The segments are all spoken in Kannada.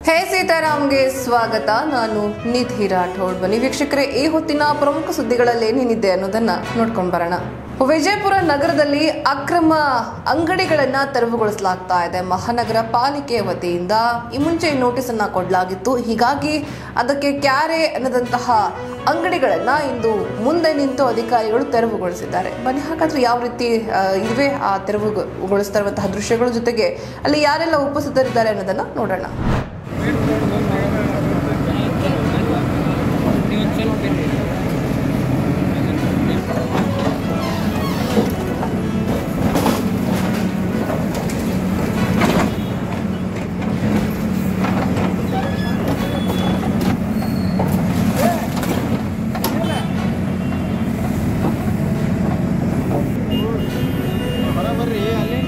ಹೇ ಸೀತಾರಾಮ್ಗೆ ಸ್ವಾಗತ ನಾನು ನಿಧಿ ರಾಠೋಡ್ ಬನ್ನಿ ವೀಕ್ಷಕರೇ ಈ ಹೊತ್ತಿನ ಪ್ರಮುಖ ಸುದ್ದಿಗಳಲ್ಲಿ ಏನೇನಿದೆ ಅನ್ನೋದನ್ನ ನೋಡ್ಕೊಂಡು ಬರೋಣ ವಿಜಯಪುರ ನಗರದಲ್ಲಿ ಅಕ್ರಮ ಅಂಗಡಿಗಳನ್ನ ತೆರವುಗೊಳಿಸಲಾಗ್ತಾ ಇದೆ ಮಹಾನಗರ ಪಾಲಿಕೆ ವತಿಯಿಂದ ಈ ಮುಂಚೆ ನೋಟಿಸ್ ಅನ್ನ ಕೊಡಲಾಗಿತ್ತು ಹೀಗಾಗಿ ಅದಕ್ಕೆ ಕ್ಯಾರೆ ಅನ್ನದಂತಹ ಅಂಗಡಿಗಳನ್ನ ಇಂದು ಮುಂದೆ ನಿಂತು ಅಧಿಕಾರಿಗಳು ತೆರವುಗೊಳಿಸಿದ್ದಾರೆ ಬನ್ನಿ ಹಾಗಾದ್ರೆ ಯಾವ ರೀತಿ ಆ, ಇವೆ ಆ ತೆರವುಗೊಳಿಸ್ತಾ ಇರುವಂತಹ ದೃಶ್ಯಗಳ ಜೊತೆಗೆ ಅಲ್ಲಿ ಯಾರೆಲ್ಲ ಉಪಸ್ಥಿತರಿದ್ದಾರೆ ಅನ್ನೋದನ್ನ ನೋಡೋಣ ಬರಬರ್ರಿ ಅಲ್ಲಿ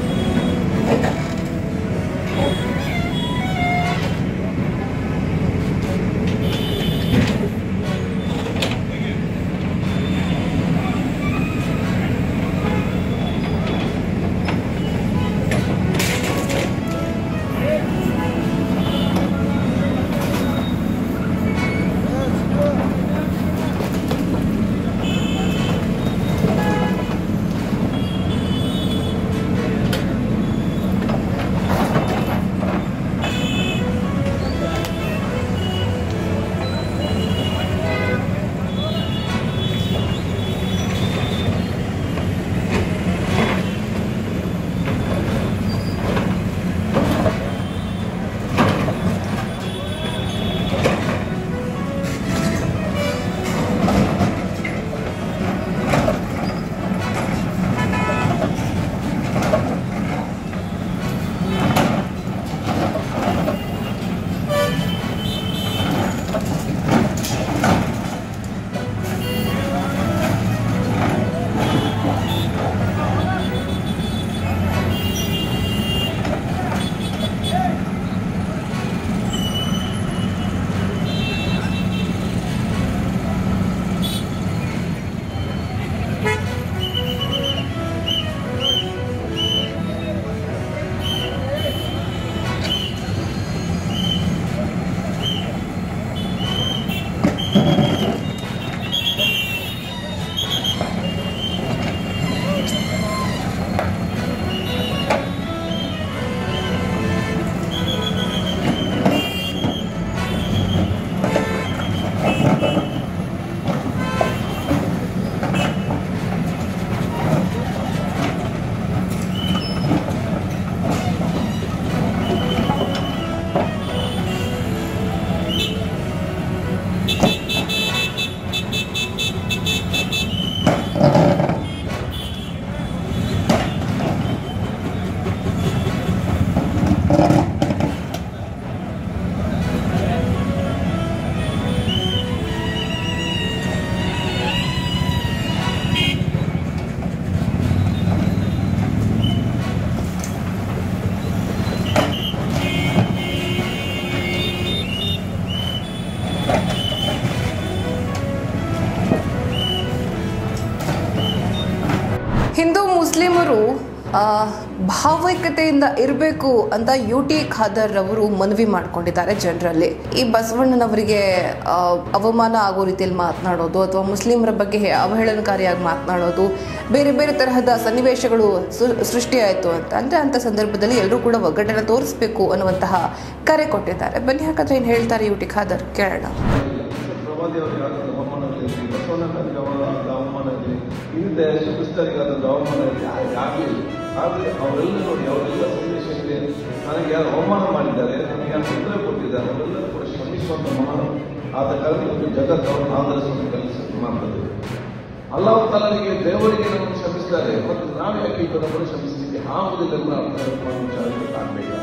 ಹಿಂದೂ ಮುಸ್ಲಿಮರು ಆ, ಭಾವೈಕ್ಯತೆಯಿಂದ ಇರಬೇಕು ಅಂತ ಯು ಟಿ ಖಾದರ್ ಅವರು ಮನವಿ ಮಾಡ್ಕೊಂಡಿದ್ದಾರೆ ಜನರಲ್ಲಿ ಈ ಬಸವಣ್ಣನವರಿಗೆ ಆ, ಅವಮಾನ ಆಗೋ ರೀತಿಯಲ್ಲಿ ಮಾತನಾಡೋದು ಅಥವಾ ಮುಸ್ಲಿಮರ ಬಗ್ಗೆ ಅವಹೇಳನಕಾರಿಯಾಗಿ ಮಾತನಾಡೋದು ಬೇರೆ ಬೇರೆ ತರಹದ ಸನ್ನಿವೇಶಗಳು ಸೃ- ಸೃಷ್ಟಿಯಾಯಿತು ಅಂತ ಅಂದರೆ ಅಂಥ ಸಂದರ್ಭದಲ್ಲಿ ಎಲ್ಲರೂ ಕೂಡ ಒಗ್ಗಟ್ಟನ್ನು ತೋರಿಸಬೇಕು ಅನ್ನುವಂತಹ ಕರೆ ಕೊಟ್ಟಿದ್ದಾರೆ ಬನ್ನಿ ಹಾಗಾದ್ರೆ ಏನು ಹೇಳ್ತಾರೆ ಯು ಟಿ ಖಾದರ್ ಕೇಳೋಣ ಪ್ರಭಾದೇವರಿಗೆ ಆದ ಅವಮಾನಗಳಿರಲಿ ಬಸವಣ್ಣನವರಿಗೆ ಅವರಾದ ಅವಮಾನಗಳಿರಲಿ ಹಿಂದೆ ಕ್ರಿಸ್ತರಿಗಾದ ಅವಮಾನಗಳು ಆಗಲಿ ಆದರೆ ಅವರೆಲ್ಲ ನೋಡಿ ಅವರೆಲ್ಲ ಸಂದೇಶ ಇದೆ ನನಗೆ ಯಾರು ಅವಮಾನ ಮಾಡಿದ್ದಾರೆ ನನಗೆ ಯಾರು ತೊಂದರೆ ಕೊಟ್ಟಿದ್ದಾರೆ ಅವರೆಲ್ಲರೂ ಕೂಡ ಶ್ರಮಿಸುವಂತ ಮಹಾನ್ ಆದ ಕಾರಣ ಇವತ್ತು ಜಗತ್ತು ಅವರನ್ನು ಆಧರಿಸುವಂತ ಕೆಲಸ ಮಾಡ್ತದೆ ಅಲ್ಲಾಹ್ ತಾಲನಿಗೆ ದೇವರಿಗೆ ನಮ್ಮನ್ನು ಕ್ಷಮಿಸಿದ್ದಾರೆ ಮತ್ತು ನಾವು ಯಾಕೆ ಈಗ ನಮ್ಮನ್ನು ಕ್ಷಮಿಸಲಿಕ್ಕೆ ಆಗುವುದಿಲ್ಲ ಎಂಬ ಅರ್ಥ ವಿಚಾರಕ್ಕೆ ಕಾಣಬೇಕು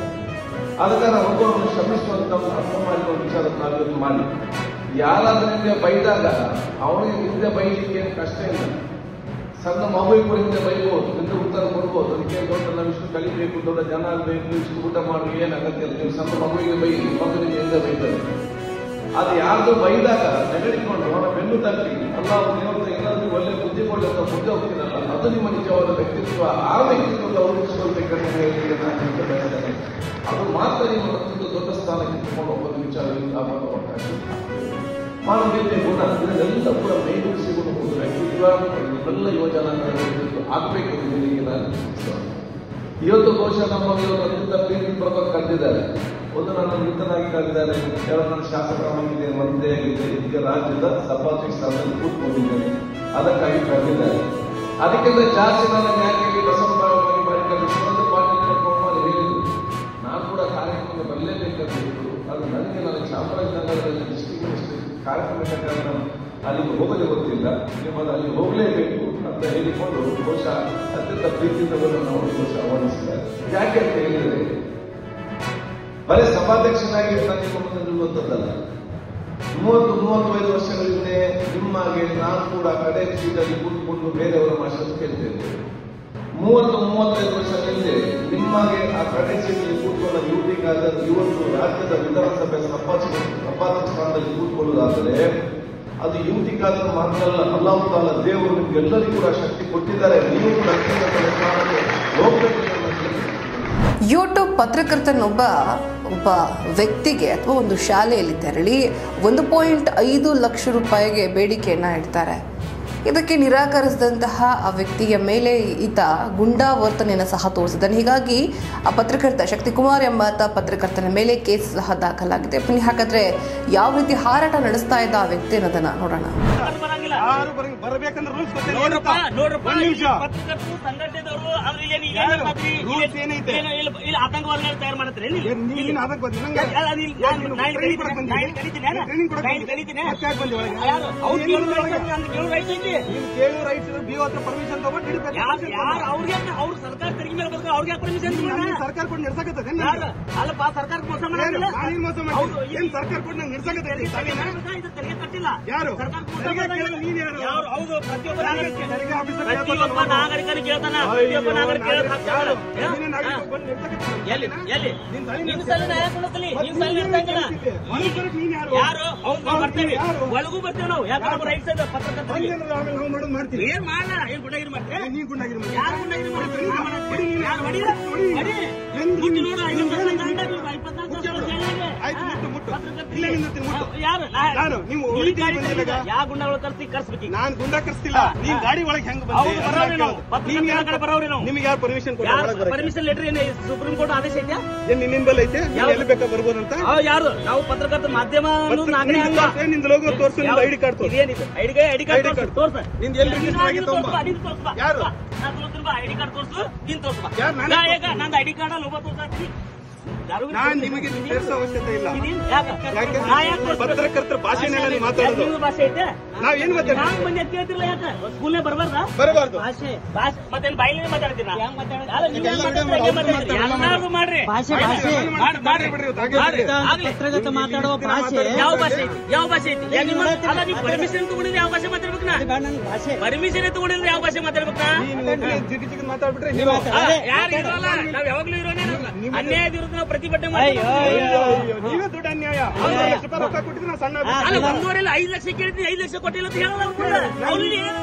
ಆದ ಕಾರಣ ಒಬ್ಬರನ್ನು ಶ್ರಮಿಸುವಂತ ಒಂದು ಅರ್ಥ ಮಾಡಿರುವ ವಿಚಾರ ನಾವಿವತ್ತು ಮಾಡಿ ಯಾರಾದ್ರೂ ನಿಮಗೆ ಬೈದಾಗ ಅವನಿಗೆ ಹಿಂದೆ ಬೈಲಿಕ್ಕೆ ಏನು ಕಷ್ಟ ಇಲ್ಲ ಸಣ್ಣ ಮಗುವಿಗೆ ಕೂಡ ಹಿಂದೆ ಬೈಬೋದು ಹಿಂದೆ ಉತ್ತರ ಕೊಡ್ಬೋದು ಅದಕ್ಕೆ ದೊಡ್ಡ ನಾವು ಇಷ್ಟು ಕಲಿಬೇಕು ದೊಡ್ಡ ಜನ ಆಗಬೇಕು ಇಷ್ಟು ಊಟ ಮಾಡಿ ಏನು ಅಗತ್ಯ ಇಲ್ಲ ನೀವು ಸಣ್ಣ ಮಗುವಿಗೆ ಬೈ ಮಗುವಿಗೆ ಹಿಂದೆ ಬೈತಾರೆ ಅದು ಯಾರ್ದು ಬೈದಾಗ ನೆಗಡಿಕೊಂಡು ಅವನ ಬೆನ್ನು ತಟ್ಟಿ ಅಲ್ಲ ದೇವರ ಏನಾದ್ರೂ ಒಳ್ಳೆ ಬುದ್ಧಿ ಕೊಡಿ ಅಂತ ಮುಂದೆ ಹೋಗ್ತೀನಲ್ಲ ಅದು ನಿಮ್ಮ ನಿಜವಾದ ವ್ಯಕ್ತಿತ್ವ ಆ ವ್ಯಕ್ತಿತ್ವ ಗೌರವಿಸಿಕೊಳ್ಬೇಕಂತ ಹೇಳಿ ನಾನು ನಿಮಗೆ ಬಯಸ್ತೇನೆ ಅದು ಮಾತ್ರ ನಿಮ್ಮ ಒಂದು ದೊಡ್ಡ ಸ್ಥಾನ ಸ್ಥಾನ ಕಿತ್ತುಕೊಂಡು ಹೋಗೋದು ವಿಚಾರದಲ್ಲಿ ಆಗುವಂತ ಅವಕಾಶ ಆಗ್ತದೆ. ಮಾನವೀಯತೆ ಗುಣ ಇದನ್ನೆಲ್ಲ ಕೂಡ ಮೈಗೂಡಿಸಿಕೊಂಡು ಹೋದರೆ ಇವೆಲ್ಲ ಯೋಜನೆಗಳನ್ನು ಆಗಬೇಕು ಅಂತ ಹೇಳಿ ನಾನು ಇಷ್ಟಪಡ್ತೇನೆ. ಇವತ್ತು ಬಹುಶಃ ನಮ್ಮಲ್ಲಿ ಒಂದು ಅತ್ಯಂತ ಪ್ರೀತಿ ಪ್ರಭಾವ ಕರೆದಿದ್ದಾರೆ ಒಂದು ನನ್ನ ಮಿತ್ರನಾಗಿ ಕರೆದಿದ್ದಾರೆ ಎರಡು ನನ್ನ ಶಾಸಕರಾಗಿದೆ ಮಂತ್ರಿಯಾಗಿದೆ ಈಗ ರಾಜ್ಯದ ಸಭಾಧ್ಯಕ್ಷ ಸ್ಥಾನದಲ್ಲಿ ಕೂತ್ಕೊಂಡಿದ್ದೇನೆ ಅದಕ್ಕಾಗಿ ಕರೆದಿದ್ದಾರೆ ಅದಕ್ಕಿಂತ ಜಾಸ್ತಿ ನನ್ನ ಯಾಕೆ ಬಸವರಾಜ ಬಳಿಕ ವಿಶ್ವನಾಥ ಪಾಟೀಲ್ ಕರ್ಕೊಂಡು ಹೇಳಿದ್ರು ನಾನು ಕೂಡ ಕಾರ್ಯಕ್ರಮ ಬರಲೇಬೇಕಂತ ಹೇಳಿದ್ರು ಅದು ನನಗೆ ನನ್ನ ಚಾಮರಾಜನಗರದಲ್ಲಿ ಡಿಸ್ಟ್ರಿಕ್ಟ್ ಮಿನಿಸ್ಟರ್ ಕಾರ್ಯಕ್ರಮಕ್ಕೆ ನಾನು ಅಲ್ಲಿಗೆ ಹೋಗದೆ ಗೊತ್ತಿಲ್ಲ ನಿಮ್ಮದು ಅಲ್ಲಿ ಹೋಗಲೇಬೇಕು ಅಂತ ಹೇಳಿಕೊಂಡು ಬಹುಶಃ ಅತ್ಯಂತ ಪ್ರೀತಿಯಿಂದ ಬಂದು ಅವರು ಬಹುಶಃ ಆಹ್ವಾನಿಸಿದ್ದಾರೆ ಯಾಕೆ ಅಂತ ಹೇಳಿದರೆ ಬರೀ ಸಭಾಧ್ಯಕ್ಷನಾಗಿ ನಾನು ನಿಮ್ಮ ಮುಂದೆ ನಿಲ್ಲುವಂಥದ್ದಲ್ಲ ಮೂವತ್ತು ಮೂವತ್ತೈದು ವರ್ಷಗಳ ಹಿಂದೆ ನಿಮ್ಮಾಗೆ ನಾನು ಕೂಡ ಕಡೆ ಸೀಟಲ್ಲಿ ಕೂತ್ಕೊಂಡು ಬೇರೆಯವರ ಮಾತನ್ನು ಕೇಳ್ತೇನೆ ಮೂವತ್ತು ಮೂವತ್ತೈದು ವರ್ಷ ಹಿಂದೆ ನಿಮ್ಮಾಗೆ ಆ ಕಡೆ ಸೀಟಲ್ಲಿ ಕೂತ್ಕೊಂಡ ಯುವತಿಗಾದ ಇವತ್ತು ರಾಜ್ಯದ ವಿಧಾನಸಭೆ ಸಭಾಧ್ಯಕ್ಷ ಸಭಾಧ್ಯಕ್ಷ ಸ್ಥಾನದಲ್ಲಿ ಕೂತ್ಕೊಳ್ಳುವುದಾದರೆ ಅದು ಯುವತಿಗಾದರೂ ಮಾತ್ರ ಅಲ್ಲ ಅಲ್ಲಾಹು ತಾಲ ದೇವರು ನಿಮ್ಗೆಲ್ಲರಿಗೂ ಕೂಡ ಶಕ್ತಿ ಕೊಟ್ಟಿದ್ದಾರೆ ನೀವು ಕೂಡ ಅತ್ಯುನ್ನತ ಸ್ಥಾನಕ್ಕೆ ಹೋಗ್ಬೇಕು ಅನ್ನೋದು ಯೂಟ್ಯೂಬ್ ಪತ್ರಕರ್ತನೊಬ್ಬ ಒಬ್ಬ ವ್ಯಕ್ತಿಗೆ ಅಥವಾ ಒಂದು ಶಾಲೆಯಲ್ಲಿ ತೆರಳಿ ಒಂದು ಪಾಯಿಂಟ್ ಐದು ಲಕ್ಷ ರೂಪಾಯಿಗೆ ಬೇಡಿಕೆಯನ್ನ ಇಡ್ತಾರೆ ಇದಕ್ಕೆ ನಿರಾಕರಿಸಿದಂತಹ ಆ ವ್ಯಕ್ತಿಯ ಮೇಲೆ ಈತ ಗುಂಡಾವರ್ತನೆಯನ್ನು ಸಹ ತೋರಿಸಿದ್ದಾನೆ ಹೀಗಾಗಿ ಆ ಪತ್ರಕರ್ತ ಶಕ್ತಿಕುಮಾರ್ ಎಂಬಾತ ಪತ್ರಕರ್ತನ ಮೇಲೆ ಕೇಸ್ ಸಹ ದಾಖಲಾಗಿದೆ ಬನ್ನಿ ಹಾಗಾದ್ರೆ ಯಾವ ರೀತಿ ಹಾರಾಟ ನಡೆಸ್ತಾ ಇದ್ದ ಆ ವ್ಯಕ್ತಿ ಅನ್ನೋದನ್ನ ನೋಡೋಣ ಯಾರು ಬರ- ಬರ್ಬೇಕಂದ್ರೆ ರೂಲ್ಸ್ ನೋಡ್ರಪ್ಪ ನೋಡ್ರಪ್ಪ ಒಂದ್ ನಿಮಿಷ ಈ ಪತ್ರಕರ್ತರು ಸಂಘಟನೆದವರು ಅವ್ರು ಇಲ್ಲಿ ಏನ್- ಏನ್ ಯಾರು? ಮಾಡ್ತೀರಿ? rules ಇಲ್ಲಿ- ಏನೈತೆ? ಏನು ಇಲ್ಲಿ ಇಲ್ಲಿ ಆತಂಕವಾದಿಗಳು ತಯಾರು ಮಾಡ್ತಾರೆ ನೀನು ಅದಕ್ಕೆ ಬಂದಿ ನಂಗೆ ಅಲ್ಲ, ನೀನ್- ನಾನು- ನಾನು ಇಲ್ಲಿ ಟ್ರೈನಿಂಗ್ ಕೊಡಕ್ ಕಲಿತೀನಿ, ಬಂದಿದ್ದೀನಿ. ನಾನು ಇಲ್ಲಿ ಕಲಿತೀನಿ, ನಾನು ಟ್ರೈನಿಂಗ್ ಕೊಡಕ್ ನಾನು ಇಲ್ಲಿ ಬಂದಿದ್ದೀನಿ. ಕಲಿತೀನಿ. ಮತ್ತೆ ಯಾಕೆ ಬಂದಿ ಒಳಗೆ? ಯಾರು? ಅವ್ರು ಏನ್ ಕೇಳು ಮಾಡಿದ್ರು ಒಳಗೆ? ರೈಟ್ಸ್ ಅಂತ ಕೇಳು ರೈಟ್ಸ್ ಐತಿ. ನೀನು ಕೇಳು ರೈಟ್ಸ್ ಬಿಒ ಹತ್ರ ಪರ್ಮಿಷನ್ ತಗೊಂಡು ಹಿಡಿಬೇಕು ಯಾರು ಯಾರು ಅವ್ರಿಗೆ ಅವ್ರ ಸರ್ಕಾರ ತೆರಿಗೆ ಮೇಲೆ ಬರ್ತಾರೆ ಅವ್ರಿಗೆ ಪರ್ಮಿಷನ್ ಸರ್ಕಾರ ಕೊಟ್ಟು ನಡ್ಸಕತ್ತದ ಯಾರು ಅಲ್ಲಪ್ಪ ಸರ್ಕಾರಕ್ಕೆ ಮೋಸ ಮಾಡಿಲ್ಲ ನಾನೇನ್ ಮೋಸ ಮಾಡಿ ಏನ್ ಸರ್ಕಾರ ಕೊಟ್ಟು ನಂಗೆ ನಡ್ಸಕತ್ತೈತಿ ತೆರಿಗೆ ಕಟ್ಟಿಲ್ಲ ಯಾರು? ಸರ್ಕಾರಕ್ಕೆ ಮೋಸ ತೆರಿಗೆ ಮಾಡಿಲ್ಲ. ಕೇಳಲ್ಲ, ನೀನ್ ಯಾರು? ಯಾರು? ಹೌದು ಪ್ರತಿಯೊಬ್ಬ ನಾಗರಿಕ ತೆರಿಗೆ ಆಫೀಸರ್ ಪ್ರತಿಯೊಬ್ಬ ನಾಗರಿಕನಿಗೆ ಕೇಳ್ತಾನ ಪ್ರತಿಯೊಬ್ಬ ನಾಗರಿಕ ಕೇಳಕ್ ಹಾಕ್ತಾನ. ನೀನೇ ನಾಗರಿಕ ಬಂದು ನಡ್ಸಕತ್ತಿ. ಎಲ್ಲಿ ಎಲ್ಲಿ ನಿನ್ ತಲೆ ನಿನ್ ನಡ್ಸು. ಸಲ ನಾ ಯಾಕೆ ಕೊಡತ್ತಲಿ? ಮತ್ತೆ ನಿನ್ ಸಲ ನೀನ್ ನಡ್ಸಂಗಿಲ್ಲ. ನಡ್ಸಿದ್ದೆ. ಈಗ ಹೊರಗ್ ನೀನ್ ಯಾರು? ಯಾರು ಅವ್ರು ನಾವು ಬರ್ತೇವೆ ಯಾರು? ಒಳಗೂ ಬರ್ತೇವೆ ನಾವು ಯಾಕಂದ್ರೆ ನಮ್ಮ ರೈಟ್ ಸೈಡ್ ಪತ್ರಕರ್ತರಿಗೆ ಹಂಗೇನಾದ್ರು ಆಮೇಲೆ ನಾವು ಮಾಡೋದು ಮಾಡ್ತೀವಿ ಏನ್ ಮಾಡಲ್ಲ ಏನ್ ಗುಂಡಗಿರಿ ಮಾಡ್ತೀವಿ ನೀನ್ ಗುಂಡಾಗಿರಿ ಮಾಡಿ. ಯಾರು ಗುಂಡಗಿರಿ ಮಾಡ್ತೀವಿ ಹೊಡಿ, ನಾ ಹೊಡಿ, ಮಾಡತ್ತೀವಿ. ಹೊಡಿ, ನೀನು. ಯಾರು ಹೊಡಿ? ಹೊಡಿ, ಹೊಡಿ. ಹೊಡಿ. ಏನ್ ಮುಟ್ಟಿ ನೀನು? ನೋಡು, ನೀನು ಐವತ್ತು ವರ್ಷ ಹೇಳಿ. ಗಂಡ ನೀವು ಇಪ್ಪತ್ನಾಲ್ಕು ವರ್ಷ ಮುಟ್ಟು. ಶಾಲೆಗೆ. ಆಯ್ತು, ಹಾ? ಮುಟ್ಟು, ಮುಟ್ಟು. ಪತ್ರಕರ್ತರಿಗೆ. ಇಲ್ಲೇ ನಿಂದಿರ್ತೀನಿ, ಮುಟ್ಟು. ಯಾರು ನಾ- ನಾನು, ನೀವು ಈ ಹೊಡಿತೀರಿ ಗಾಡಿ ಬಂದಿಲ್ಲ ಈಗ? ಯಾವ ಗುಂಡಗಳು ಕರ್ಸಿ ಕರ್ಸ್ಬೇಕು ಈಗ. ನಾನ್ ಗುಂಡ ಕರ್ಸ್ತಿಲ್ಲ ನೀನ್ ಗಾಡಿ ಒಳಗೆ ಹೆಂಗ್ ಬಂದೆ ಹೌದು, ಅದನ್ನ ಬರೋರಿ ನಾವು. ಕೇಳೋದು. ಪತ್ರಕರ್ತರ ನೀನ್ ಯಾರ್- ಕಡೆ ಬರೋರಿ ನಾವು. ನಿಮ್ಗೆ ಯಾರು ಪರ್ಮಿಷನ್ ಕೊಡ ಯಾರು ಪರ್ಮಿಷನ್ ಲೆಟರ್ ಏನು ಸುಪ್ರೀಂ ಕೋರ್ಟ್ ಆದೇಶ ಐತ್ಯಾ ಏನ್ ನಿನ್ನ ಬಲ್ ಐತೆ ನೀನ್ ಯಾವ್ದು? ಎಲ್ಲಿ ಬೇಕಾ ಬರ್ಬೋದಂತ ಅವ್ ಯಾರು ನಾವು ಪತ್ರಕರ್ತ ಮಾಧ್ಯಮ ಅನ್ನೋದು ನಾಲ್ಕನೇ ಅಂಗ. ನಿಂದ ಲೋಗೋ ತೋರ್ಸು ನಿಂದ ಐಡಿ ಕಾರ್ಡ್ ತೋರ್ಸು ಇದೇನಿದು ID card ID card ID card. ತೋರ್ಸ ನಿಂದು ಎಲ್ಲಿ register ಆಗಿದೆ ತಗೊಂಬಾ. ಯಾರು? ಐಡಿ ಕಾರ್ಡ್ ತೋರ್ಸು ನೀನ್ ತೋರ್ಸು ಬಾ. ಯಾರು? ನಾನೇ ನಾ ಈಗ ನಂದು ಐಡಿ ಕಾರ್ಡ್ ಅಲ್ಲಿ ಒಬ್ಬ ತೋರ್ಸಾತೀನಿ. ಯಾರು ನಾನ್ ನಿಮಗೆ ತೋರಿಸೋ ಅವಶ್ಯಕತೆ ಇಲ್ಲ ಇದೇನ್? ಯಾಕೆ? ಯಾಕೆ ನಾ ಯಾಕೆ ತೋರ್ಸ್ಬೇಕು? ಪತ್ರಕರ್ತರ ಭಾಷೆನೆಲ್ಲ ನೀವು ಯಾಕೆ ಮಾತಾಡೋದು ನಿಮ್ದು ಭಾಷೆ ಐತೆ ನಾವ್ ಏನ್ ಮಾತಾಡ್ತೀವಿ ನಾನ್ ಬಂದು ಎತ್ತಿ ಹೇಳ್ತಿರಲ್ಲ ಯಾಕೆ ಸ್ಕೂಲ್ನೇ ಬರಬಾರ್ದಾ ಬರಬಾರ್ದು ಭಾಷೆ ಭಾಷೆ ಮತ್ತೆ ಬಾಯಿನೇ ಮಾತಾಡ್ತೀರಾ ಅಲ್ಲ, ನೀವ್ ಇದೆಲ್ಲ ಏನ್ ವಿಡಿಯೋ ಮಾತಾಡ್ತೀರಾ? ಮಾಡಿ, ಹಂಗೆ ಅವ್ರು ಮಾತಾಡ್ತೀರಾ? ಎಲ್ಲಾರ್ಗೂ ಮಾಡ್ರಿ ಭಾಷೆ, ಭಾಷೆ. ಮಾಡಿ, ಮಾಡ್ರಿ. ಬಿಡ್ರಿ, ಇವತ್ತು ಹಾಗೆ ಮಾಡ್ರಿ. ಬಿಡ್ರಿ. ಆಗ್ಲಿ. ಪತ್ರಕರ್ತ ಮಾತಾಡುವ ಭಾಷೆ. ಯಾವ ಭಾಷೆ ಐತಿ ಯಾವ ಭಾಷೆ ಐತಿ ಯಾ ನಿಮ್ಮ- ಅಲ್ಲ ನೀವು ಪರ್ಮಿಷನ್ ತಗೊಂಡಿದ್ರೆ ಯಾವ ಭಾಷೆ ಮಾತಾಡ್ಬೇಕು ನಾ ಪರ್ಮಿಷನ್ ತಗೊಂಡಿದ್ರೆ ಯಾವ ಭಾಷೆ ಮಾತಾಡ್ಬೇಕು ನಾ ನೀನು ಜಿಗಿ ಜಿಗಿ ಮಾತಾಡ್ಬಿಟ್ರೆ ನೀವು ಅಲ್ಲ, ಯಾರು ಇರೋಲ್ಲ ನಾವ್ ಯಾವಾಗ್ಲೂ ಇರೋನೇ ಅನ್ಯಾಯದ ವಿರುದ್ಧ ನಾವು ಪ್ರತಿಭಟನೆ ಮಾಡ್ತೀವಿ ಅಯ್ಯೋ, ನೀವೇ ದೊಡ್ಡ ಅನ್ಯಾಯ ಅವ್ರು ಲಕ್ಷ ರೂಪಾಯಿ ರೊಕ್ಕ ಕೊಟ್ಟಿದ್ರೆ ನಾವು ಸಣ್ಣ ಅಲ್ಲ ಒಂದೂವರೆ ಇಲ್ಲ ಐದು ಲಕ್ಷ ಕೇಳ್ತೀನಿ ಐದು ಲಕ್ಷ ಕೊಟ್ಟಿಲ್ಲ ಅಂತ ಹೇಳಲ್ಲ ಅವ್ರು ಕೂಡ. ಅಲ್ಲಿ ಏನು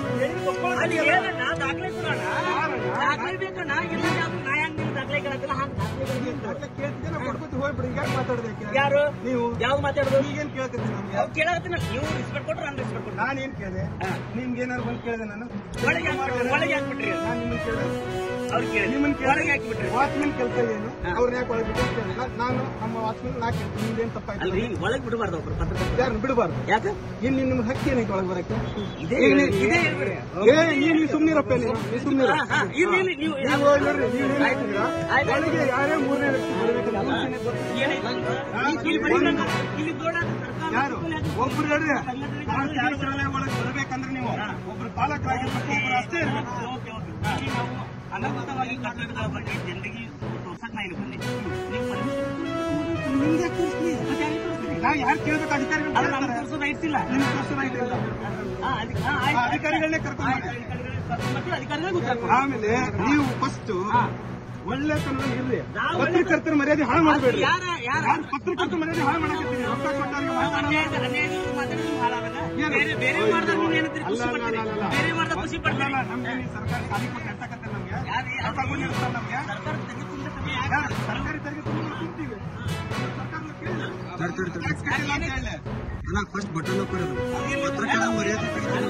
ಅಲ್ಲಿ ಏನು ನಾ ದಾಖಲೆ ಕೊಡೋಣ ದಾಖಲೆ ಬೇಕಣ್ಣ ಇಲ್ಲ ಯಾವ್ದು ನಾ ಹೆಂಗ್ ನಿಮ್ಗೆ ದಾಖಲೆ ಕೇಳತ್ತಿಲ್ಲ ಹಂಗ್ ದಾಖಲೆ ಕೊಡಿ. ಕೇಳ್ತಿದ್ದೆ ನಾವು ಕೊಡ್ಕೊತೀವಿ ಹೋಗ್ಬಿಡಿ ಈಗ ಯಾಕೆ ಮಾತಾಡೋದಕ್ಕೆ ಯಾರು ನೀವು ಯಾವ್ದು ಮಾತಾಡೋದು ಈಗೇನ್ ಕೇಳ್ತೀನಿ ನಮ್ಗೆ ಅವ್ರು ಕೇಳಕತ್ತೀನಿ ನೀವು ರಿಸ್ಪೆಕ್ಟ್ ಕೊಟ್ರೆ ನಾನು ರಿಸ್ಪೆಕ್ಟ್ ಕೊಡ್ತೀನಿ ನಾನೇನ್ ಕೇಳಿದೆ ನಿಮ್ಗೆ ಏನಾರು ಬಂದು ಕೇಳಿದೆ ನಾನು ಒಳಗೆ ಹಾಕ್ಬಿಟ್ರಿ ಒಳಗೆ ಹಾಕ್ಬಿಟ್ರಿ ನಾನು ನಿಮ್ಮನ್ನ ಕೇಳಿದೆ ಅವ್ರು ಕೇಳಿ ನಿಮ್ಮನ್ನ ಒಳಗೆ ಹಾಕ್ಬಿಟ್ರಿ ವಾಚ್ಮನ್ ಕೆಲಸ ಏನು ಅವ್ರನ್ನ ಯಾಕೆ ಒಳಗೆ ಬಿಟ್ಟು ಕೇಳಿಲ್ಲ ನಾನು ನಮ್ಮ ವಾಚ್ಮನ್ ನಾ ಕೇಳ್ತೀನಿ ನಿಮ್ದೇನ್ ತಪ್ಪಾಯ್ತು ಅಲ್ರಿ ಒಳಗೆ ಬಿಡಬಾರ್ದು ಒಬ್ರು ಪತ್ರಕರ್ತರು ಯಾರನ್ನ ಬಿಡಬಾರ್ದು ಯಾಕೆ ಏನ್ ನಿಮ್ ಹಕ್ಕಿ ಏನೈತೆ ಒಳಗೆ ಬರಕ್ಕೆ ಇದೇ ಈಗ ನೀ- ಇದೇ ಹೇಳ್ಬಿಡಿ. ಏ ನೀ ನೀವು ಸುಮ್ನಿರಪ್ಪ ನೀವು ನೀವು ಸುಮ್ನಿರ ಹಾ, ಹಾ, ಇರ್ಲಿ, ಇರ್ಲಿ, ನೀವು ನೀವು ನೋಡ್ರಿ ನೀವು ಏನ್ ಹೇಳ್ತೀರಾ ಆಯ್ತು. ಒಳಗೆ ಯಾರೇ ಮೂರನೇ ವ್ಯಕ್ತಿ ಬರ್ಬೇಕಂತ rules ಏನಿದೆ ಗೊತ್ತಾ? ಏನಾಯ್ತು? ಇಲ್ಲಿ ಬರೀ ನನ್ನ- ಇಲ್ಲಿ ಬೋರ್ಡ್ ಹಾಕಿ ಸರ್ಕಾರ ಯಾರು ಸ್ಕೂಲ್ ಹಾಕಿ- ಒಬ್ರು ಹೇಳ್ರಿ ಖಾಸಗಿ ಶಾಲೆ ಒಳಗೆ ಬರ್ಬೇಕಂದ್ರೆ ನೀವು ಒಬ್ರು ಪಾಲಕರಾಗಿರ್ಬೇಕು ಒಬ್ರು ಅಷ್ಟೇ ಇರ್ಬೇಕು ಓಕೆ, ಓಕೆ. ಇಲ್ಲಿ ನಾವು ಅನಂತವಾಗಿ ಕನ್ನಡದ ಬಗ್ಗೆ ಜನರಿಗೆ ತೋರ್ಸಕ್ ನಾ ಇಲ್ಲಿ ಬಂದೆ ನೀವು permission ನಿಮ್ಗೆ ತೋರಿಸ್ಲಿ ಮತ್ತೆ ಯಾರಿಗೆ ತೋರಿಸ್ತೀರಿ? ನಾ ಯಾರು ಕೇಳ್ಬೇಕು ಅಧಿಕಾರಿಗಳು ಅದು ನಮ್ಗೆ ಕೇಳ್ತಾರೆ. ತೋರ್ಸೋದು rights ಇಲ್ಲ. ನಿಮ್ಗೆ ತೋರ್ಸೋ right ಇಲ್ಲ. ಹಾ, ಅಧಿ- ಹಾ, ಆ ಆಯ್ತು. ಅಧಿಕಾರಿಗಳನ್ನೇ ಕರ್ಕೊಂಡು ಆಯ್ತು, ಬನ್ನಿ. ಅಧಿಕಾರಿಗಳೇ ಕರ್ಕೊಂಡು ಬರ್ತೀವಿ, ಅಧಿಕಾರಿಗಳೇ ಉತ್ತರ ಕೊಡಿ. ಆಮೇಲೆ ನೀವು ಫಸ್ಟ್ ಹಾ. ಒಳ್ಳೆ ತನದ ಇರ್ಲಿ ನಾವು ಒಳ್ಳೆ- ಪತ್ರಕರ್ತರ ಮರ್ಯಾದೆ ಹಾಳು ಮಾಡಬೇಡ್ರಿ ಯಾರ ಯಾರ ಯಾರು ಪತ್ರಕರ್ತರ ಮರ್ಯಾದೆ ಹಾಳು ಮಾಡಕತ್ತೀರಿ ರೊಕ್ಕ ಕೊಟ್ಟವ್ರಿಗೆ ನಾವು ಮಾತಾಡೋದು. ಅನ್ಯಾಯದ ಅನ್ಯಾಯದ ವಿರುದ್ಧ ಮಾತಾಡಿದ್ರೆ ನೀವು ಹಾಳಾಗಲ್ಲ. ಏನು? ಬೇರೆ ಬೇರೆ ಅಯ್ಯೋ. ಮಾಡ್ದಾಗ ನೀವು ಏನಂತೀರಿ? ಖುಷಿ ಅಲ್ಲ, ಅಲ್ಲ, ಪಡ್ತೀರಿ. ಅಲ್ಲ, ಅಲ್ಲ. ಬೇರೆ ಮಾಡ್ದಾಗ ಖುಷಿ ಪಡ್ತೀರಿ. ಅಲ್ಲ, ನಮ್ಗೆ ಈ ಸರ್ಕಾರ ಸಾಲಿ ಕೊಟ್ಟು ಎಡ್ಸಕತ್ತೆ ನಮ್ಗೆ ಯಾರು- ರೊಕ್ಕ ಕೊಟ್ಟಿರ್ತಾರೆ ನಮ್ಗೆ ಸರ್ಕಾರ ತೆಗೆದುಕೊಂಡ ಕ್ರಮ ಸರ್ಕಾರಿ ತೆರಿಗೆ ತುಂಬ ತುಂಬ್ತೀವಿ ಸರ್ಕಾರದ ಕೇಳಿಲ್ಲ. ಟ್ಯಾಕ್ಸ್ ಕಟ್ಟಿಲ್ಲ ಅಂತ ಹೇಳಿ ಫಸ್ಟ್ ಬಟನ್ ಹಾಕೋದು ಪತ್ರಕರ್ತರ ಮರ್ಯಾದೆ ತೆಗೆದು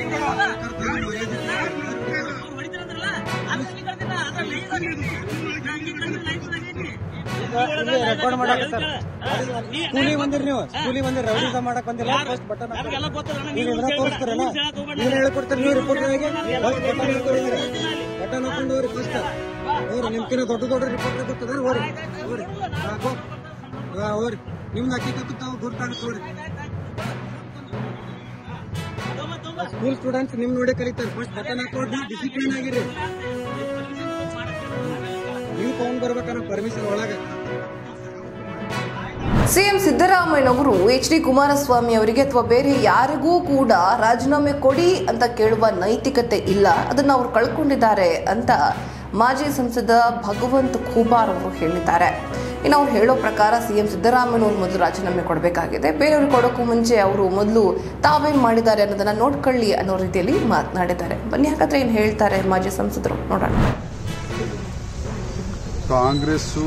ಹೊಡಿತಾರಂದ್ರಲ್ಲ ಅದು ಸ್ವೀಕರಿಸಿಲ್ಲ ಅದ್ರ ಲೈವ್ ಆಗೈತಿ ರೆಕಾರ್ಡ್ ಮಾಡಕತ್ತಾರ ಸ್ಕೂಲಿಗೆ ಬಂದಿರಿ ನೀವು ಸ್ಕೂಲಿಗೆ ಬಂದಿರಿ ರೌಡಿಸ ಮಾಡಕ್ ಬಂದಿಲ್ಲ ಫಸ್ಟ್ ಬಟನ್ ನಮಗೆಲ್ಲ ಗೊತ್ತದ ನೀವು ಇದ್ರ ತೋರಿಸ್ತಾರಲ್ಲ ನೀನ್ ಹೇಳ್ಕೊಡ್ತಾರೆ ನೀವು ರಿಪೋರ್ಟರ್ಗೆ ಬಟನ್ ಹಾಕೊಂಡಿದ್ರೆ ಬಟನ್ ಹಾಕೊಂಡು ಹೋಗ್ರಿ ಫಸ್ಟ್ ಹೋಗ್ರಿ ನಿಮ್ಕಿನ್ನ ದೊಡ್ಡ ದೊಡ್ಡ ರಿಪೋರ್ಟರ್ ಗೊತ್ತದ ಹೋಗ್ರಿ ಹೋಗ್ರಿ ಸಾಕು ಹಾ ಹೋಗ್ರಿ ನಿಮ್ದು ಅಕ್ಕಿ ಕತ್ತಾವ ಗುರ್ತಾಗುತ್ತೆ ಹೋಗ್ರಿ ಸ್ಕೂಲ್ ಸ್ಟೂಡೆಂಟ್ಸ್ ನಿಮ್ ನೋಡಿ ಕಲಿತಾರೆ ಫಸ್ಟ್ ಬಟನ್ ಹಾಕೊಂಡು ಡಿಸಿಪ್ಲಿನ್ ಆಗಿರಿ ನೀವು ತಗೊಂಡ್ ಬರ್ಬೇಕನ್ನೋ ಪರ್ಮಿಷನ್ ಒಳಗೆ ಸಿಎಂ ಸಿದ್ದರಾಮಯ್ಯನವರು ಎಚ್ ಡಿ ಕುಮಾರಸ್ವಾಮಿ ಅವರಿಗೆ ಅಥವಾ ಬೇರೆ ಯಾರಿಗೂ ಕೂಡ ರಾಜೀನಾಮೆ ಕೊಡಿ ಅಂತ ಕೇಳುವ ನೈತಿಕತೆ ಇಲ್ಲ ಅದನ್ನು ಅವರು ಕಳ್ಕೊಂಡಿದ್ದಾರೆ ಅಂತ ಮಾಜಿ ಸಂಸದ ಭಗವಂತ್ ಖೂಬಾರ್ ಅವರು ಹೇಳಿದ್ದಾರೆ ಇನ್ನು ಅವ್ರು ಹೇಳೋ ಪ್ರಕಾರ ಸಿಎಂ ಸಿದ್ದರಾಮಯ್ಯನವರು ಮೊದಲು ರಾಜೀನಾಮೆ ಕೊಡಬೇಕಾಗಿದೆ ಬೇರೆಯವ್ರಿಗೆ ಕೊಡೋಕ್ಕೂ ಮುಂಚೆ ಅವರು ಮೊದಲು ತಾವೇನು ಮಾಡಿದ್ದಾರೆ ಅನ್ನೋದನ್ನ ನೋಡ್ಕೊಳ್ಳಿ ಅನ್ನೋ ರೀತಿಯಲ್ಲಿ ಮಾತನಾಡಿದ್ದಾರೆ ಬನ್ನಿ ಹಾಗಾದ್ರೆ ಏನು ಹೇಳ್ತಾರೆ ಮಾಜಿ ಸಂಸದರು ನೋಡೋಣ ಕಾಂಗ್ರೆಸ್ಸು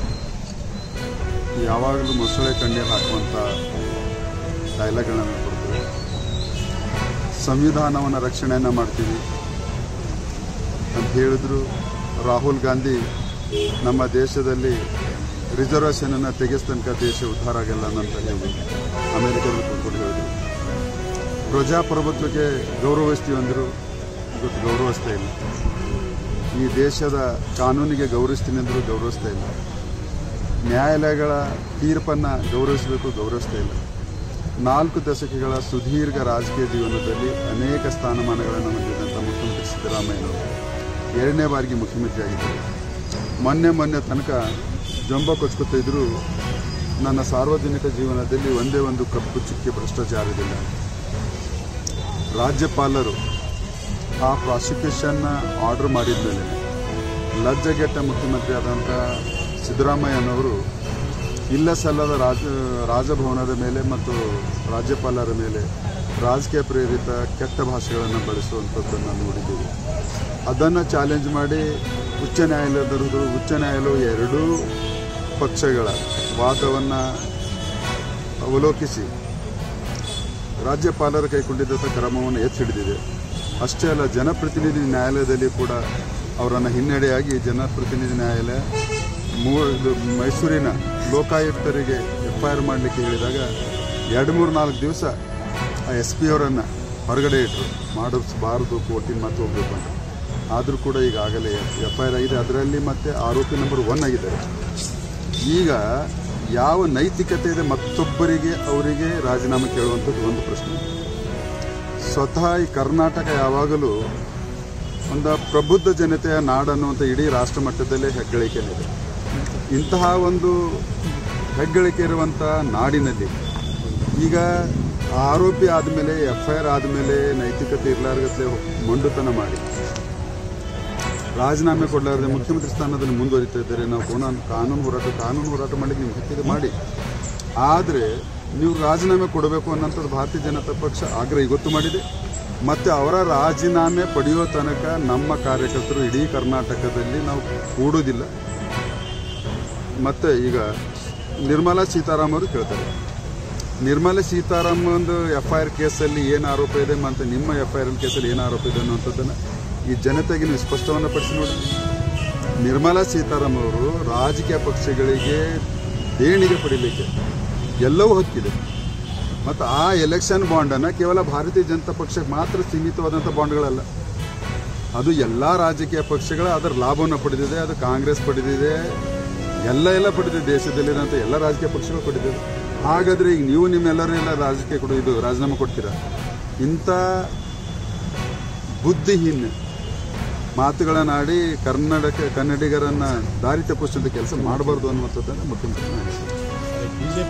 ಯಾವಾಗಲೂ ಮೊಸಳೆ ಕಣ್ಣೀರು ಹಾಕುವಂಥ ಡೈಲಾಗ್ಗಳನ್ನು ಕೊಡ್ತೀವಿ ಸಂವಿಧಾನವನ್ನು ರಕ್ಷಣೆಯನ್ನು ಮಾಡ್ತೀವಿ ಅಂತ ಹೇಳಿದ್ರು ರಾಹುಲ್ ಗಾಂಧಿ ನಮ್ಮ ದೇಶದಲ್ಲಿ ರಿಸರ್ವೇಷನನ್ನು ತೆಗೆಸ್ ತನಕ ದೇಶ ಉದ್ಧಾರ ಆಗಲ್ಲ ಅಂತ ಹೇಳಿ ಅಮೆರಿಕದಲ್ಲಿ ಕೂತ್ಕೊಂಡು ಹೇಳಿದ್ರು ಪ್ರಜಾಪ್ರಭುತ್ವಕ್ಕೆ ಗೌರವಿಸ್ತೀವಿ ಅಂದರು ಇವತ್ತು ಗೌರವಿಸ್ತಾ ಇಲ್ಲ ಈ ದೇಶದ ಕಾನೂನಿಗೆ ಗೌರವಿಸ್ತೀನಿ ಅಂದರೂ ಗೌರವಿಸ್ತಾ ಇಲ್ಲ ನ್ಯಾಯಾಲಯಗಳ ತೀರ್ಪನ್ನು ಗೌರವಿಸಬೇಕು ಗೌರವಿಸ್ತಾ ಇಲ್ಲ ನಾಲ್ಕು ದಶಕಗಳ ಸುದೀರ್ಘ ರಾಜಕೀಯ ಜೀವನದಲ್ಲಿ ಅನೇಕ ಸ್ಥಾನಮಾನಗಳನ್ನು ಹೊಂದಿದಂಥ ಮುಖ್ಯಮಂತ್ರಿ ಸಿದ್ದರಾಮಯ್ಯನವರು ಎರಡನೇ ಬಾರಿಗೆ ಮುಖ್ಯಮಂತ್ರಿ ಆಗಿದ್ದರು ಮೊನ್ನೆ ಮೊನ್ನೆ ತನಕ ಜಂಬ ಕೊಚ್ಕೊತಿದ್ರು ನನ್ನ ಸಾರ್ವಜನಿಕ ಜೀವನದಲ್ಲಿ ಒಂದೇ ಒಂದು ಕಪ್ಪು ಚುಕ್ಕೆ ಭ್ರಷ್ಟಾಚಾರದಿಲ್ಲ ರಾಜ್ಯಪಾಲರು ಆ ಪ್ರಾಸಿಕ್ಯೂಷನ್ನ ಆರ್ಡರ್ ಮಾಡಿದ ಮೇಲೆ ಲಜ್ಜಗೆಟ್ಟ ಮುಖ್ಯಮಂತ್ರಿ ಆದಂಥ ಸಿದ್ದರಾಮಯ್ಯನವರು ಇಲ್ಲ ಸಲ್ಲದ ರಾಜ ರಾಜಭವನದ ಮೇಲೆ ಮತ್ತು ರಾಜ್ಯಪಾಲರ ಮೇಲೆ ರಾಜಕೀಯ ಪ್ರೇರಿತ ಕೆಟ್ಟ ಭಾಷೆಗಳನ್ನು ಬಳಸುವಂಥದ್ದನ್ನು ನೋಡಿದ್ದೀವಿ ಅದನ್ನು ಚಾಲೆಂಜ್ ಮಾಡಿ ಉಚ್ಚ ನ್ಯಾಯಾಲಯದವರು ಉಚ್ಚ ನ್ಯಾಯಾಲಯವು ಎರಡೂ ಪಕ್ಷಗಳ ವಾದವನ್ನು ಅವಲೋಕಿಸಿ ರಾಜ್ಯಪಾಲರ ಕೈಗೊಂಡಿದ್ದಂಥ ಕ್ರಮವನ್ನು ಎತ್ತಿ ಹಿಡಿದಿದೆ ಅಷ್ಟೇ ಅಲ್ಲ ಜನಪ್ರತಿನಿಧಿ ನ್ಯಾಯಾಲಯದಲ್ಲಿ ಕೂಡ ಅವರನ್ನು ಹಿನ್ನಡೆಯಾಗಿ ಜನಪ್ರತಿನಿಧಿ ನ್ಯಾಯಾಲಯ ಮೂ ಇದು ಮೈಸೂರಿನ ಲೋಕಾಯುಕ್ತರಿಗೆ ಎಫ್ ಐ ಆರ್ ಮಾಡಲಿಕ್ಕೆ ಹೇಳಿದಾಗ ಎರಡು ಮೂರು ನಾಲ್ಕು ದಿವಸ ಆ ಎಸ್ ಪಿ ಅವರನ್ನು ಹೊರಗಡೆ ಇಟ್ಟರು ಮಾಡಿಸಬಾರ್ದು ಕೋರ್ಟಿನ ಮಾತು ಹೋಗ್ಬೇಕು ಅಂತ ಆದರೂ ಕೂಡ ಈಗ ಆಗಲೇ ಎಫ್ ಐ ಆರ್ ಆಗಿದೆ ಅದರಲ್ಲಿ ಮತ್ತೆ ಆರೋಪಿ ನಂಬರ್ ಒನ್ ಆಗಿದ್ದಾರೆ ಈಗ ಯಾವ ನೈತಿಕತೆ ಇದೆ ಮತ್ತೊಬ್ಬರಿಗೆ ಅವರಿಗೆ ರಾಜೀನಾಮೆ ಕೇಳುವಂಥದ್ದು ಒಂದು ಪ್ರಶ್ನೆ ಸ್ವತಃ ಈ ಕರ್ನಾಟಕ ಯಾವಾಗಲೂ ಒಂದು ಪ್ರಬುದ್ಧ ಜನತೆಯ ನಾಡು ಅನ್ನುವಂಥ ಇಡೀ ರಾಷ್ಟ್ರ ಮಟ್ಟದಲ್ಲೇ ಹೆಗ್ಗಳಿಕೆ ಇದೆ ಇಂತಹ ಒಂದು ಹೆಗ್ಗಳಿಕೆ ಇರುವಂಥ ನಾಡಿನಲ್ಲಿ ಈಗ ಆರೋಪಿ ಆದಮೇಲೆ ಎಫ್ ಐ ಆರ್ ಆದಮೇಲೆ ನೈತಿಕತೆ ಇರಲಾರ್ಗತ್ಲೆ ಮೊಂಡುತನ ಮಾಡಿ ರಾಜೀನಾಮೆ ಕೊಡಲಾರದೆ ಮುಖ್ಯಮಂತ್ರಿ ಸ್ಥಾನದಲ್ಲಿ ಮುಂದುವರಿತಾ ಇದ್ದಾರೆ ನಾವು ಕಾನೂನು ಕಾನೂನು ಹೋರಾಟ ಕಾನೂನು ಹೋರಾಟ ಮಾಡಲಿಕ್ಕೆ ನಿಮ್ಗೆ ಹತ್ತಿರ ಮಾಡಿ ಆದರೆ ನೀವು ರಾಜೀನಾಮೆ ಕೊಡಬೇಕು ಅನ್ನೋಂಥದ್ದು ಭಾರತೀಯ ಜನತಾ ಪಕ್ಷ ಆಗ್ರಹ ಇವತ್ತು ಮಾಡಿದೆ ಮತ್ತು ಅವರ ರಾಜೀನಾಮೆ ಪಡೆಯೋ ತನಕ ನಮ್ಮ ಕಾರ್ಯಕರ್ತರು ಇಡೀ ಕರ್ನಾಟಕದಲ್ಲಿ ನಾವು ಕೂಡೋದಿಲ್ಲ ಮತ್ತು ಈಗ ನಿರ್ಮಲಾ ಸೀತಾರಾಮ್ ಅವರು ಕೇಳ್ತಾರೆ ನಿರ್ಮಲಾ ಸೀತಾರಾಮ್ ಒಂದು ಎಫ್ ಐ ಆರ್ ಕೇಸಲ್ಲಿ ಏನು ಆರೋಪ ಇದೆ ಮತ್ತು ನಿಮ್ಮ ಎಫ್ ಐ ಆರ್ ಕೇಸಲ್ಲಿ ಏನು ಆರೋಪ ಇದೆ ಅನ್ನುವಂಥದ್ದನ್ನು ಈ ಜನತೆಗೆ ನೀವು ಸ್ಪಷ್ಟವನ್ನು ಪಡಿಸಿ ನೋಡಿ ನಿರ್ಮಲಾ ಸೀತಾರಾಮ್ ಅವರು ರಾಜಕೀಯ ಪಕ್ಷಗಳಿಗೆ ದೇಣಿಗೆ ಪಡಿಲಿಕ್ಕೆ ಎಲ್ಲವೂ ಹಕ್ಕಿದೆ ಮತ್ತು ಆ ಎಲೆಕ್ಷನ್ ಬಾಂಡನ್ನು ಕೇವಲ ಭಾರತೀಯ ಜನತಾ ಪಕ್ಷಕ್ಕೆ ಮಾತ್ರ ಸೀಮಿತವಾದಂಥ ಬಾಂಡ್ಗಳಲ್ಲ ಅದು ಎಲ್ಲ ರಾಜಕೀಯ ಪಕ್ಷಗಳ ಅದರ ಲಾಭವನ್ನು ಪಡೆದಿದೆ ಅದು ಕಾಂಗ್ರೆಸ್ ಪಡೆದಿದೆ ಎಲ್ಲ ಎಲ್ಲ ಪಡೆದಿದೆ ದೇಶದಲ್ಲಿರೋಂಥ ಎಲ್ಲ ರಾಜಕೀಯ ಪಕ್ಷಗಳು ಪಡೆದಿದೆ ಹಾಗಾದರೆ ಈಗ ನೀವು ನಿಮ್ಮೆಲ್ಲರೂ ಎಲ್ಲ ರಾಜಕೀಯ ಕೊಡು ಇದು ರಾಜೀನಾಮೆ ಕೊಡ್ತೀರಾ ಇಂಥ ಬುದ್ಧಿಹೀನ ಮಾತುಗಳನ್ನಾಡಿ ಕರ್ನಾಟಕ ಕನ್ನಡಿಗರನ್ನ ದಾರಿ ತಪ್ಪಿಸುವಂಥ ಕೆಲಸ ಮಾಡಬಾರ್ದು ಅನ್ನುವಂಥದ್ದನ್ನು ಮುಖ್ಯಮಂತ್ರಿ